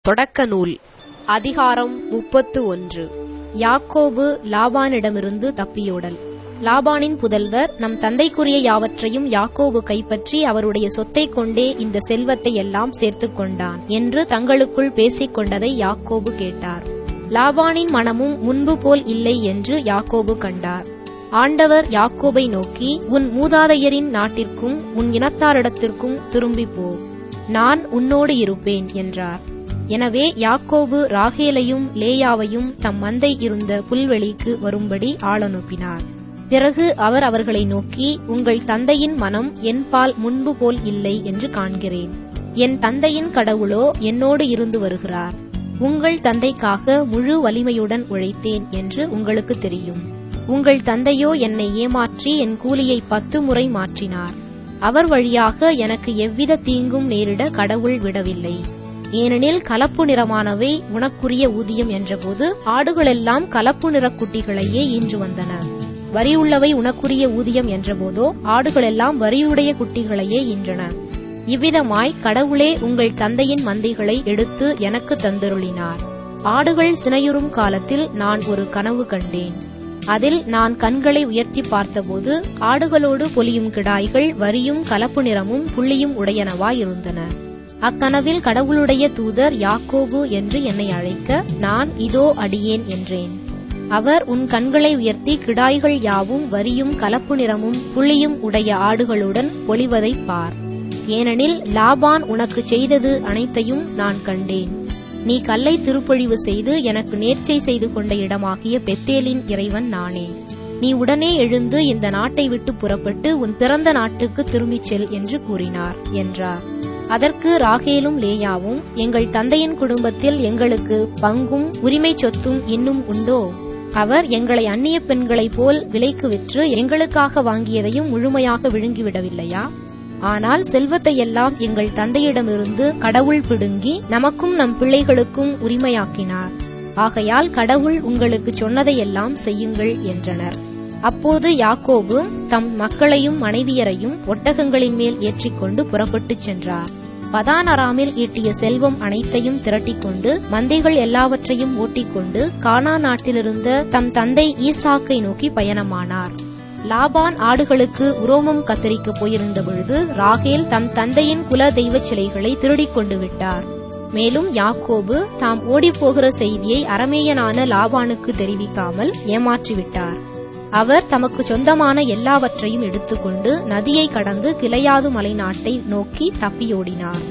தொடக்க நூல் அதிகாரம் முப்பத்து ஒன்று யாக்கோபு லாபானிடமிருந்து தப்பியோடல் லாபானின் புதல்வர் நம் தந்தைக்குரிய யாவற்றையும் யாக்கோபு கைப்பற்றி அவருடைய சொத்தைக் கொண்டே இந்த செல்வத்தை எல்லாம் சேர்த்துக் கொண்டான் என்று தங்களுக்குள் பேசிக் கொண்டதை யாக்கோபு கேட்டார் லாபானின் மனமும் முன்பு போல் இல்லை என்று யாக்கோபு கண்டார் ஆண்டவர் யாக்கோபை நோக்கி உன் மூதாதையரின் நாட்டிற்கும் உன் இனத்தாரிடத்திற்கும் திரும்பிப் போ நான் உன்னோடு இருப்பேன் என்றார் எனவே யாக்கோபு ராகேலையும் லேயாவையும் தம் மந்தை இருந்த புல்வெளிக்கு வரும்படி ஆளனுப்பினார் பிறகு அவர் அவர்களை நோக்கி உங்கள் தந்தையின் மனம் என்பால் முன்பு போல் இல்லை என்று காண்கிறேன் என் தந்தையின் கடவுளோ என்னோடு இருந்து வருகிறார் உங்கள் தந்தைக்காக முழு வலிமையுடன் உழைத்தேன் என்று உங்களுக்கு தெரியும் உங்கள் தந்தையோ என்னை ஏமாற்றி என் கூலியை பத்து முறை மாற்றினார் அவர் வழியாக எனக்கு எவ்வித தீங்கும் நேரிட கடவுள் விடவில்லை ஏனெனில் கலப்பு நிறமானவை உனக்குரிய ஊதியம் என்றபோது ஆடுகளெல்லாம் கலப்பு நிறக் குட்டிகளையே ஈன்று வந்தன வரியுள்ளவை உனக்குரிய ஊதியம் என்றபோதோ ஆடுகளெல்லாம் வரியுடைய குட்டிகளையே ஈன்றன இவ்விதமாய் கடவுளே உங்கள் தந்தையின் மந்தைகளை எடுத்து எனக்கு தந்தருளினார் ஆடுகள் சினையுறும் காலத்தில் நான் ஒரு கனவு கண்டேன் அதில் நான் கண்களை உயர்த்தி பார்த்தபோது ஆடுகளோடு பொலியும் கிடாய்கள் வரியும் கலப்பு நிறமும் புள்ளியும் உடையனவாயிருந்தன அக்கனவில் கடவுளுடைய தூதர் யாக்கோபு என்று என்னை அழைக்க நான் இதோ அடியேன் என்றேன் அவர் உன் கண்களை உயர்த்தி கிடாய்கள் யாவும் வரியும் கலப்பு நிறமும் புள்ளியும் உடைய ஆடுகளுடன் பொலிவதைப் பார் ஏனெனில் லாபான் உனக்கு செய்தது அனைத்தையும் நான் கண்டேன் நீ கல்லை திருப்பொழிவு செய்து எனக்கு நேர்ச்சை செய்து கொண்ட இடமாகிய பெத்தேலின் இறைவன் நானே நீ உடனே எழுந்து இந்த நாட்டை விட்டு புறப்பட்டு உன் பிறந்த நாட்டுக்கு திரும்பிச் செல் என்று கூறினார் என்றார் அதற்கு ராகேலும் லேயாவும் எங்கள் தந்தையின் குடும்பத்தில் எங்களுக்கு பங்கும் உரிமை சொத்தும் இன்னும் உண்டோ அவர் எங்களை அந்நிய பெண்களைப் போல் விலைக்கு விற்று எங்களுக்காக வாங்கியதையும் முழுமையாக விழுங்கிவிடவில்லையா ஆனால் செல்வத்தை எல்லாம் எங்கள் தந்தையிடமிருந்து கடவுள் பிடுங்கி நமக்கும் நம் பிள்ளைகளுக்கும் உரிமையாக்கினார் ஆகையால் கடவுள் உங்களுக்கு சொன்னதையெல்லாம் செய்யுங்கள் என்றனர் அப்போது யாக்கோபு தம் மக்களையும் மனைவியரையும் ஒட்டகங்களின் மேல் ஏற்றிக்கொண்டு புறப்பட்டுச் சென்றார் பதானராமில் ஈட்டிய செல்வம் அனைத்தையும் திரட்டிக்கொண்டு மந்தைகள் எல்லாவற்றையும் ஓட்டிக்கொண்டு கானா நாட்டிலிருந்த தம் தந்தை ஈசாக்கை நோக்கி பயணமானார் லாபான் ஆடுகளுக்கு உரோமம் கத்தரிக்க போயிருந்த பொழுது ராகேல் தம் தந்தையின் குல தெய்வச் சிலைகளை திருடிக் கொண்டு விட்டார் மேலும் யாக்கோபு தாம் ஓடிப்போகிற செய்தியை அரமேயனான லாபானுக்கு தெரிவிக்காமல் ஏமாற்றிவிட்டார் அவர் தமக்கு சொந்தமான எல்லாவற்றையும் எடுத்துக்கொண்டு நதியை கடந்து கிளையாது மலை நாட்டை நோக்கி தப்பியோடினார்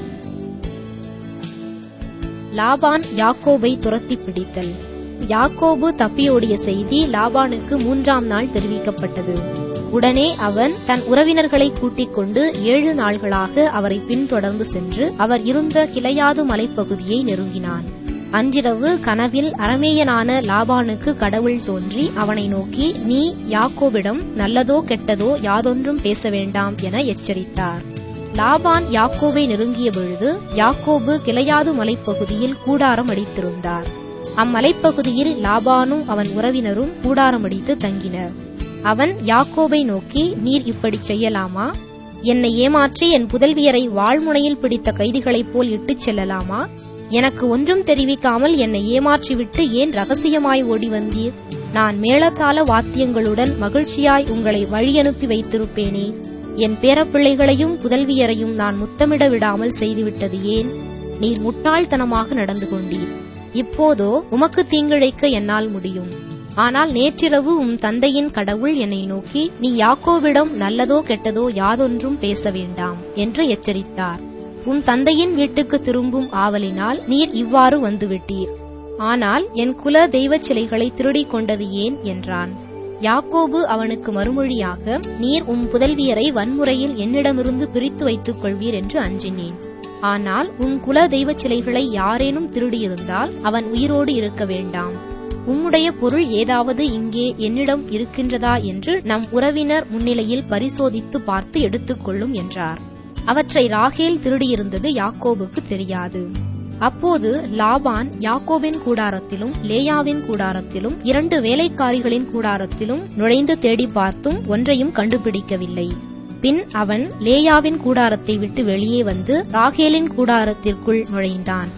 லாபான் யாக்கோபை துரத்தி பிடித்தல் யாக்கோபு தப்பியோடிய செய்தி லாபானுக்கு மூன்றாம் நாள் தெரிவிக்கப்பட்டது உடனே அவன் தன் உறவினர்களை கூட்டிக் கொண்டு ஏழு நாள்களாக அவரை பின்தொடர்ந்து சென்று அவர் இருந்த கிளையாது மலைப்பகுதியை நெருங்கினான் அன்றிரவு கனவில் அரமேயனான லாபானுக்கு கடவுள் தோன்றி அவனை நோக்கி நீ யாக்கோபிடம் நல்லதோ கெட்டதோ யாதொன்றும் பேச வேண்டாம் என எச்சரித்தார் லாபான் யாக்கோபை நெருங்கிய பொழுது யாக்கோபு கிளையாது மலைப்பகுதியில் கூடாரம் அடித்திருந்தார் அம்மலைப்பகுதியில் லாபானும் அவன் உறவினரும் கூடாரமடித்து தங்கினர் அவன் யாக்கோபை நோக்கி நீர் இப்படி செய்யலாமா என்னை ஏமாற்றி என் புதல்வியரை வாழ்முனையில் பிடித்த கைதிகளைப் போல் இட்டுச் செல்லலாமா எனக்கு ஒன்றும் தெரிவிக்காமல் என்னை ஏமாற்றிவிட்டு ஏன் ரகசியமாய் ஓடி வந்தீர் நான் மேளதாள வாத்தியங்களுடன் மகிழ்ச்சியாய் உங்களை வழியனுப்பி வைத்திருப்பேனே என் பேரப்பிள்ளைகளையும் புதல்வியரையும் நான் முத்தமிட விடாமல் செய்துவிட்டது ஏன் நீர் முட்டாள்தனமாக நடந்து கொண்டீர் இப்போதோ உமக்கு தீங்கிழைக்க என்னால் முடியும் ஆனால் நேற்றிரவு உம் தந்தையின் கடவுள் என்னை நோக்கி நீ யாக்கோவிடம் நல்லதோ கெட்டதோ யாதொன்றும் பேச வேண்டாம் என்று எச்சரித்தார் உம் தந்தையின் வீட்டுக்கு திரும்பும் ஆவலினால் நீர் இவ்வாறு வந்துவிட்டீர் ஆனால் என் குல தெய்வச் சிலைகளை திருடிக் கொண்டது ஏன் என்றான் யாக்கோபு அவனுக்கு மறுமொழியாக நீர் உம் புதல்வியரை வன்முறையில் என்னிடமிருந்து பிரித்து வைத்துக் கொள்வீர் என்று அஞ்சினேன் ஆனால் உன் குல தெய்வச் சிலைகளை யாரேனும் திருடியிருந்தால் அவன் உயிரோடு இருக்க வேண்டாம் உம்முடைய பொருள் ஏதாவது இங்கே என்னிடம் இருக்கின்றதா என்று நம் உறவினர் முன்னிலையில் பரிசோதித்து பார்த்து எடுத்துக்கொள்ளும் என்றார் அவற்றை ராகேல் திருடியிருந்தது யாக்கோபுக்கு தெரியாது அப்போது லாபான் யாக்கோபின் கூடாரத்திலும் லேயாவின் கூடாரத்திலும் இரண்டு வேலைக்காரிகளின் கூடாரத்திலும் நுழைந்து தேடி பார்த்தும் ஒன்றையும் கண்டுபிடிக்கவில்லை பின் அவன் லேயாவின் கூடாரத்தை விட்டு வெளியே வந்து ராகேலின் கூடாரத்திற்குள் நுழைந்தான்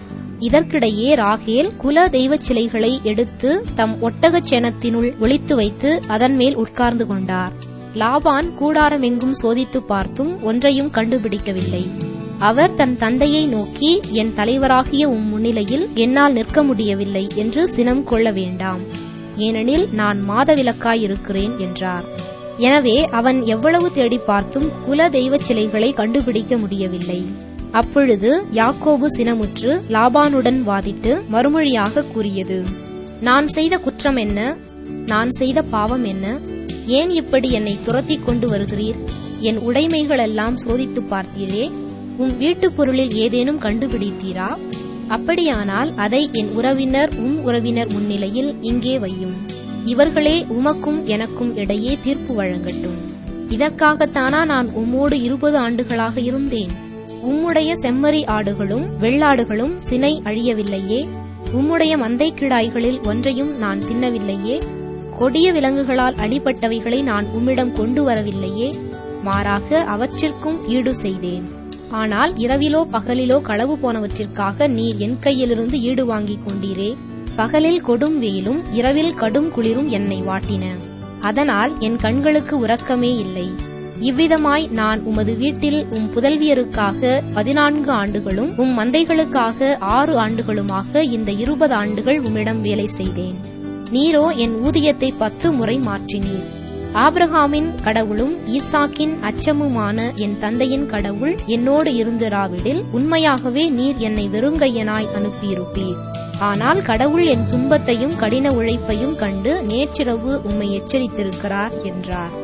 இதற்கிடையே ராகேல் குல தெய்வச் சிலைகளை எடுத்து தம் ஒட்டகச் சேணத்தினுள் ஒளித்து வைத்து அதன் மேல் உட்கார்ந்து கொண்டார் லாபான் கூடாரமெங்கும் சோதித்து பார்த்தும் ஒன்றையும் கண்டுபிடிக்கவில்லை அவர் தன் தந்தையை நோக்கி என் தலைவராகிய உம் முன்னிலையில் என்னால் நிற்க முடியவில்லை என்று சினம் கொள்ள வேண்டாம் ஏனெனில் நான் மாதவிலக்காயிருக்கிறேன் என்றார் எனவே அவன் எவ்வளவு தேடி பார்த்தும் குல தெய்வச் சிலைகளை கண்டுபிடிக்க முடியவில்லை அப்பொழுது யாக்கோபு சினமுற்று லாபானுடன் வாதிட்டு மறுமொழியாக கூறியது நான் செய்த குற்றம் என்ன நான் செய்த பாவம் என்ன ஏன் இப்படி என்னை துரத்தி கொண்டு வருகிறீர் என் உடைமைகளெல்லாம் சோதித்து பார்த்தீரே உம் வீட்டுப் பொருளில் ஏதேனும் கண்டுபிடித்தீரா அப்படியானால் அதை என் உறவினர் உம் உறவினர் முன்னிலையில் இங்கே வையும் இவர்களே உமக்கும் எனக்கும் இடையே தீர்ப்பு வழங்கட்டும் இதற்காகத்தானா நான் உம்மோடு இருபது ஆண்டுகளாக இருந்தேன் உம்முடைய செம்மறி ஆடுகளும் வெள்ளாடுகளும் சினை அழியவில்லையே உம்முடைய மந்தை கிடாய்களில் ஒன்றையும் நான் தின்னவில்லையே கொடிய விலங்குகளால் அடிபட்டவைகளை நான் உம்மிடம் கொண்டு வரவில்லையே மாறாக அவற்றிற்கும் ஈடு செய்தேன் ஆனால் இரவிலோ பகலிலோ களவு போனவற்றிற்காக நீர் என் கையிலிருந்து ஈடு வாங்கிக் கொண்டீரே பகலில் கொடும் வெயிலும் இரவில் கடும் குளிரும் என்னை வாட்டின அதனால் என் கண்களுக்கு உறக்கமே இல்லை இவ்விதமாய் நான் உமது வீட்டில் உம் புதல்வியருக்காக பதினான்கு ஆண்டுகளும் உம் மந்தைகளுக்காக ஆறு ஆண்டுகளுமாக இந்த இருபது ஆண்டுகள் உம்மிடம் வேலை செய்தேன் நீரோ என் ஊதியத்தை பத்து முறை மாற்றினீர் ஆபிரகாமின் கடவுளும் ஈசாக்கின் அச்சமுமான என் தந்தையின் கடவுள் என்னோடு இருந்திராவிடில் உண்மையாகவே நீர் என்னை வெறுங்கையனாய் அனுப்பியிருப்பீர் ஆனால் கடவுள் என் துன்பத்தையும் கடின உழைப்பையும் கண்டு நேற்றிரவு உம்மை எச்சரித்திருக்கிறார் என்றார்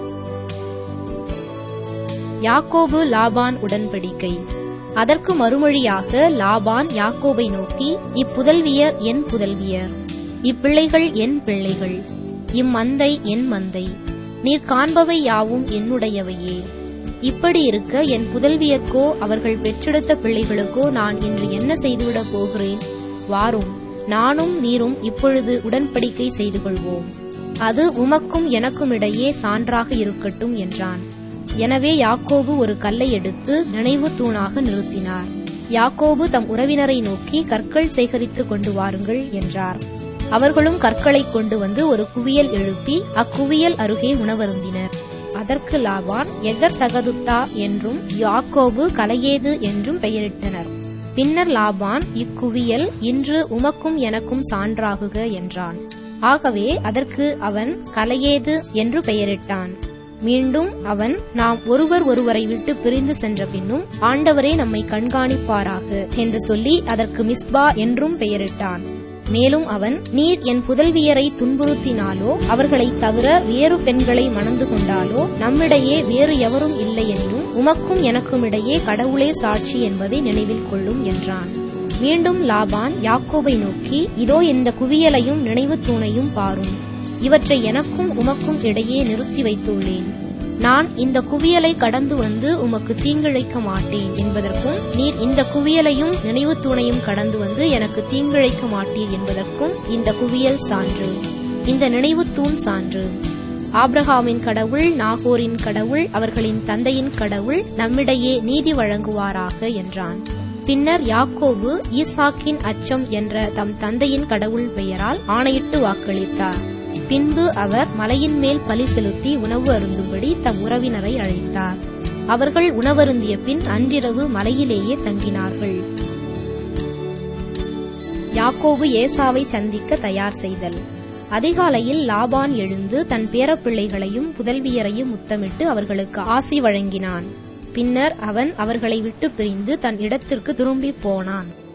யாக்கோபு லாபான் உடன்படிக்கை அதற்கு மறுமொழியாக லாபான் யாக்கோபை நோக்கி இப்புதல்வியர் என் புதல்வியர் இப்பிள்ளைகள் என் பிள்ளைகள் இம்மந்தை என் மந்தை நீர் காண்பவை யாவும் என்னுடையவையே இப்படி இருக்க என் புதல்வியர்க்கோ அவர்கள் பெற்றெடுத்த பிள்ளைகளுக்கோ நான் இன்று என்ன செய்துவிடப் போகிறேன் வாரும் நானும் நீரும் இப்பொழுது உடன்படிக்கை செய்து கொள்வோம் அது உமக்கும் எனக்கும் இடையே சான்றாக இருக்கட்டும் என்றான் எனவே யாக்கோபு ஒரு கல்லை எடுத்து நினைவு தூணாக நிறுத்தினார் யாக்கோபு தம் உறவினரை நோக்கி கற்கள் சேகரித்து கொண்டு வாருங்கள் என்றார் அவர்களும் கற்களை கொண்டு வந்து ஒரு குவியல் எழுப்பி அக்குவியல் அருகே உணவருந்தினர் அதற்கு லாபான் எகர் சகதுத்தா என்றும் யாக்கோபு கலையேது என்றும் பெயரிட்டனர் பின்னர் லாபான் இக்குவியல் இன்று உமக்கும் எனக்கும் சான்றாகுக என்றான் ஆகவே அதற்கு அவன் கலையேது என்று பெயரிட்டான் மீண்டும் அவன் நாம் ஒருவர் ஒருவரை விட்டு பிரிந்து சென்ற பின்னும் ஆண்டவரே நம்மை கண்காணிப்பாராக என்று சொல்லி அதற்கு மிஸ்பா என்றும் பெயரிட்டான் மேலும் அவன் நீர் என் புதல்வியரை துன்புறுத்தினாலோ அவர்களைத் தவிர வேறு பெண்களை மணந்து கொண்டாலோ நம்மிடையே வேறு எவரும் இல்லை எனினும் உமக்கும் எனக்கும் இடையே கடவுளே சாட்சி என்பதை நினைவில் கொள்ளும் என்றான் மீண்டும் லாபான் யாக்கோபை நோக்கி இதோ இந்த குவியலையும் நினைவு தூணையும் பாரும் இவற்றை எனக்கும் உமக்கும் இடையே நிறுத்தி வைத்துள்ளேன் நான் இந்த குவியலை கடந்து வந்து உமக்கு தீங்கிழைக்க மாட்டேன் என்பதற்கும் நீர் இந்த குவியலையும் நினைவு தூணையும் கடந்து வந்து எனக்கு தீங்கிழைக்க மாட்டீர் என்பதற்கும் இந்த குவியல் சான்று இந்த நினைவு தூண் சான்று ஆப்ரஹாமின் கடவுள் நாகோரின் கடவுள் அவர்களின் தந்தையின் கடவுள் நம்மிடையே நீதி வழங்குவாராக என்றான் பின்னர் யாக்கோபு ஈசாக்கின் அச்சம் என்ற தம் தந்தையின் கடவுள் பெயரால் ஆணையிட்டு வாக்களித்தார் பின்பு அவர் மலையின் மேல் பலி செலுத்தி உணவு அருந்தும்படி தம் உறவினரை அழைத்தார் அவர்கள் உணவருந்திய பின் அன்றிரவு மலையிலேயே தங்கினார்கள் யாக்கோபு ஏசாவை சந்திக்க தயார் செய்தல் அதிகாலையில் லாபான் எழுந்து தன் பேரப்பிள்ளைகளையும் புதல்வியரையும் முத்தமிட்டு அவர்களுக்கு ஆசி வழங்கினான் பின்னர் அவன் அவர்களை விட்டு பிரிந்து தன் இடத்திற்கு திரும்பிப் போனான்